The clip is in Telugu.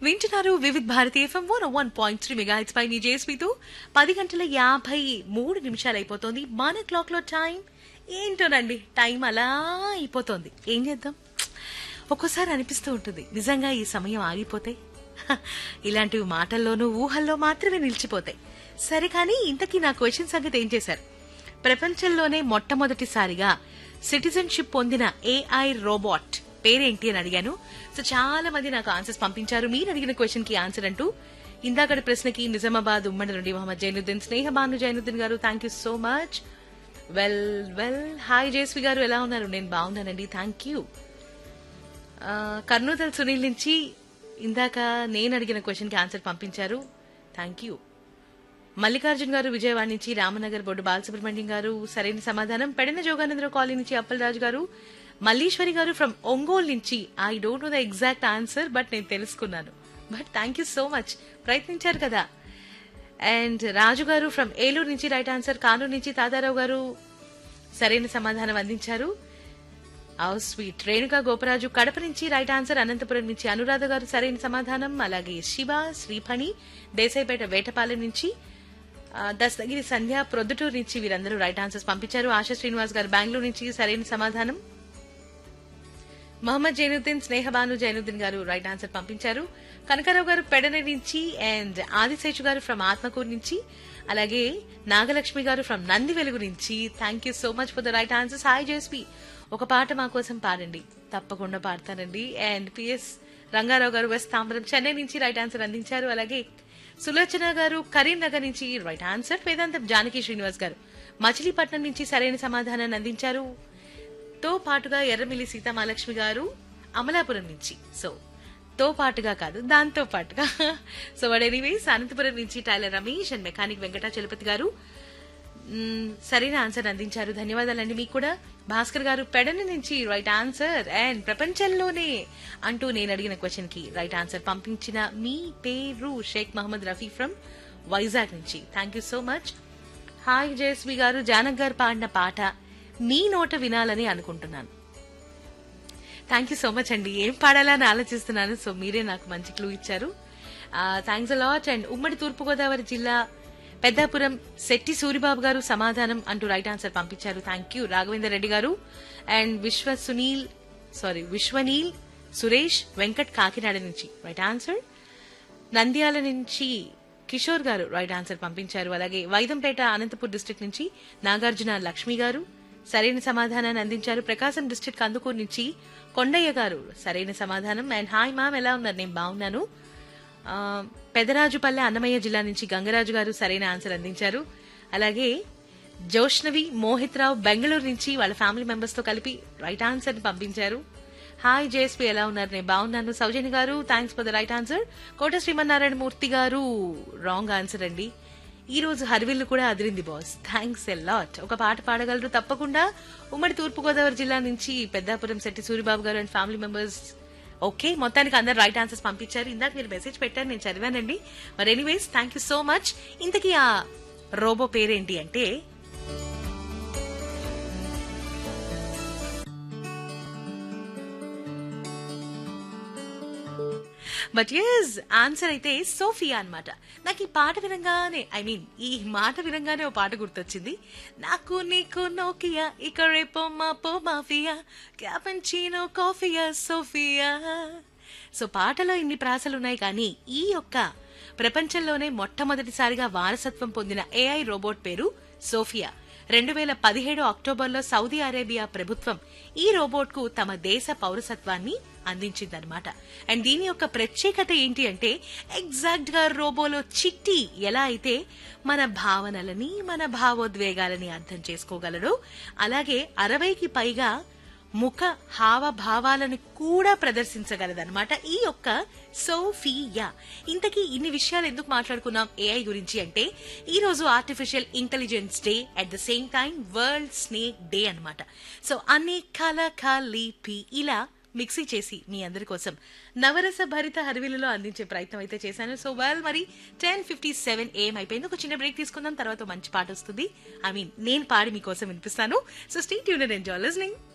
వింటున్నారు Vividh Bharati FM one one point three mega పై మీ జేఎస్పీతో పది గంటల యాభై మూడు నిమిషాలు అయిపోతుంది మన క్లాక్ లో టైం ఏంటోనండి టైం అలా అయిపోతుంది ఏం చేద్దాం ఒక్కోసారి అనిపిస్తూ ఉంటుంది నిజంగా ఈ సమయం ఆగిపోతే హ, ఇలాంటివి మాటల్లోనూ ఊహల్లో మాత్రమే నిలిచిపోతాయి సరే కానీ ఇంతకీ నా క్వశ్చన్ సంగతి ఏం చేశారు ప్రపంచంలోనే మొట్టమొదటిసారిగా సిటిజన్షిప్ పొందిన ఏఐ రోబోట్ పేరేంటి అని అడిగాను సో చాలా మంది నాకు ఆన్సర్స్ పంపించారు మీరు అడిగిన క్వశ్చన్ కి ఆన్సర్ అంటూ ఇందాకటి ప్రశ్నకి నిజామాబాద్ ఉమ్మడి నుండి Mohammed Zainuddin Snehabanu Zainuddin garu thank you so much well well hi Jesvi garu ఎలా ఉన్నారు నేను బాగున్నానండి థ్యాంక్ యూ ఆ, కర్నూతల్ సునీల్ నుంచి ఇందాక నేను అడిగిన క్వశ్చన్ కి ఆన్సర్ పంపించారు థ్యాంక్ యూ మల్లికార్జున్ గారు విజయవాడ నుంచి రామనగర్ బొడ్డు బాలసుబ్రహ్మణ్యం గారు సరైన సమాధానం పెడన జోగానందరావు కాలనీ నుంచి అప్పలరాజు గారు మల్లీశ్వరి గారు ఫ్రమ్ ఒంగోలు నుంచి I don't know the exact answer but నేను తెలుసుకున్నాను but thank you so much ప్రయత్నించారు కదా అండ్ రాజు గారు ఫ్రమ్ ఏలూరు నుంచి రైట్ ఆన్సర్ కానూరు నుంచి తాతారావు గారు సరైన సమాధానం అందించారు ఔ స్వీట్ రేణుకా గోపరాజు కడప నుంచి రైట్ ఆన్సర్ అనంతపురం నుంచి అనురాధ గారు సరైన సమాధానం అలాగే శివ శ్రీఫణి దేశాయిపేట వేటపాలెం నుంచి ఆ, దస్తగిరి సంధ్య ప్రొద్దుటూరు నుంచి వీరందరూ రైట్ ఆన్సర్స్ పంపించారు ఆశా శ్రీనివాస్ గారు బెంగళూరు నుంచి సరైన సమాధానం మహమ్మద్ జైనుద్దీన్ స్నేహబాను జైనుద్దీన్ గారు రైట్ ఆన్సర్ పంపించారు కనకారావు గారు పెడన నుంచి అండ్ ఆదిశేషు గారు ఫ్రమ్ ఆత్మకూరు నుంచి అలాగే నాగలక్ష్మి గారు ఫ్రమ్ నంది వెలుగు నుంచి thank you so much for the right answers hi JSP ఒక పాట మా కోసం పాడండి తప్పకుండా పాడతానండి అండ్ పిఎస్ రంగారావు గారు వెస్ట్ తాంబరం చెన్నై నుంచి రైట్ ఆన్సర్ అందించారు అలాగే సులోచన గారు కరీంనగర్ నుంచి రైట్ ఆన్సర్ వేదాంతం జానకి శ్రీనివాస్ గారు మచిలీపట్నం నుంచి సరైన సమాధానాన్ని అందించారు తో పాటుగా ఎర్రమిల్లి సీతామహాలక్ష్మి గారు అమలాపురం నుంచి సో తో పాటుగా కాదు దాంతో పాటుగా సో వాడు ఎనీవేస్ అనంతపురం నుంచి tailor Ramesh and mechanic Venkatachalapathi garu మ్మ్, సరైన ఆన్సర్ అందించారు ధన్యవాదాలండి మీకు కూడా భాస్కర్ గారు పెడన నుంచి రైట్ ఆన్సర్ అండ్ ప్రపంచంలోనే అంటూ నేను అడిగిన క్వశ్చన్ కి రైట్ ఆన్సర్ పంపించిన మీ పేరు షేక్ మహమ్మద్ రఫీ ఫ్రమ్ వైజాగ్ నుంచి thank you so much hi Jayaswi garu Janak గారు పాడిన పాట మీ నోట వినాలని అనుకుంటున్నాను థ్యాంక్ యూ సో మచ్ అండి ఏం పాడాలని ఆలోచిస్తున్నాను సో మీరే నాకు మంచి క్లూ ఇచ్చారు థ్యాంక్స్ లాట్ అండ్ ఉమ్మడి తూర్పుగోదావరి జిల్లా పెద్దాపురం శెట్టి సూరిబాబు గారు సమాధానం అంటూ రైట్ ఆన్సర్ పంపించారు thank you Raghavender Reddy garu and Vishwa Sunil sorry Vishwaneel Suresh Venkat Kakinada నుంచి రైట్ ఆన్సర్ నంద్యాల నుంచి కిషోర్ గారు రైట్ ఆన్సర్ పంపించారు అలాగే వైదంపేట అనంతపూర్ డిస్ట్రిక్ట్ నుంచి నాగార్జున లక్ష్మి గారు సరైన సమాధానాన్ని అందించారు ప్రకాశం డిస్ట్రిక్ట్ కందుకూరు నుంచి కొండయ్య గారు సరైన సమాధానం అండ్ హాయ్ మామ్ ఎలా ఉన్నారు నేను బాగున్నాను ఆ, పెదరాజుపల్లె అన్నమయ్య జిల్లా నుంచి గంగరాజు గారు సరైన ఆన్సర్ అందించారు అలాగే జోష్నవి మోహిత్ రావు బెంగళూరు నుంచి వాళ్ళ ఫ్యామిలీ మెంబర్స్ తో కలిపి రైట్ ఆన్సర్ ని పంపించారు హాయ్ జేఎస్పీ ఎలా ఉన్నారు నేను బాగున్నాను Soujanya garu thanks for the right answer Kota Srimannarayana Murthy garu wrong answer అండి ఈ రోజు హరివిల్లు కూడా అదిరింది బాస్ థ్యాంక్స్ ఎ లాట్ ఒక పాట పాడగలరు తప్పకుండా ఉమ్మడి తూర్పుగోదావరి జిల్లా నుంచి పెద్దాపురం శెట్టి సూరిబాబు గారు అండ్ ఫ్యామిలీ మెంబర్స్ ఓకే మొత్తానికి అందరు రైట్ ఆన్సర్స్ పంపించారు ఇందాక మీరు మెసేజ్ పెట్టారు నేను చదివానండి మరి anyways thank you so much ఇంతకీ ఆ రోబో పేరేంటి అంటే బట్ ఎస్ ఆన్సర్ అయితే సోఫియా అన్నమాట నాకు ఈ పాట వినంగానే ఐ మీన్ ఈ మాట వినంగానే ఓ పాట గుర్తొచ్చింది నాకు నీకు నోకియా ఇక రేపో మాపో మాఫియా క్యాపంచీనో కాఫియా సోఫియా సో పాటలో ఇన్ని ప్రాసలు ఉన్నాయి కానీ ఈ యొక్క ప్రపంచంలోనే మొట్టమొదటిసారిగా వారసత్వం పొందిన ఏఐ రోబోట్ పేరు సోఫియా రెండు వేల పదిహేడు అక్టోబర్లో సౌదీ అరేబియా ప్రభుత్వం ఈ రోబోట్ కు తమ దేశ పౌరసత్వాన్ని అందించిందనమాట అండ్ దీని యొక్క ప్రత్యేకత ఏంటి అంటే ఎగ్జాక్ట్ గా రోబోలో చిట్టి ఎలా అయితే మన భావనలని మన భావోద్వేగాలని అర్థం చేసుకోగలడో అలాగే అరవైకి పైగా ముఖ హావభావాలను కూడా ప్రదర్శించగలదన్నమాట ఈ యొక్క సోఫియా ఇంతకీ ఇన్ని విషయాలు ఎందుకు మాట్లాడుకున్నాం ఏఐ గురించి అంటే ఈ రోజు artificial intelligence day at the same time world snake day అన్నమాట సో అన్ని కల కలిపి ఇలా మిక్సీ చేసి మీ అందరి కోసం నవరస భరిత హరివిలలో అందించే ప్రయత్నం అయితే చేశాను సో వెల్ మరి టెన్ ఫిఫ్టీ సెవెన్ ఏం అయిపోయింది ఒక చిన్న బ్రేక్ తీసుకుందాం తర్వాత మంచి పాట వస్తుంది ఐ మీన్ నేను పాడి మీకోసం వినిపిస్తాను so stay tune and enjoy listening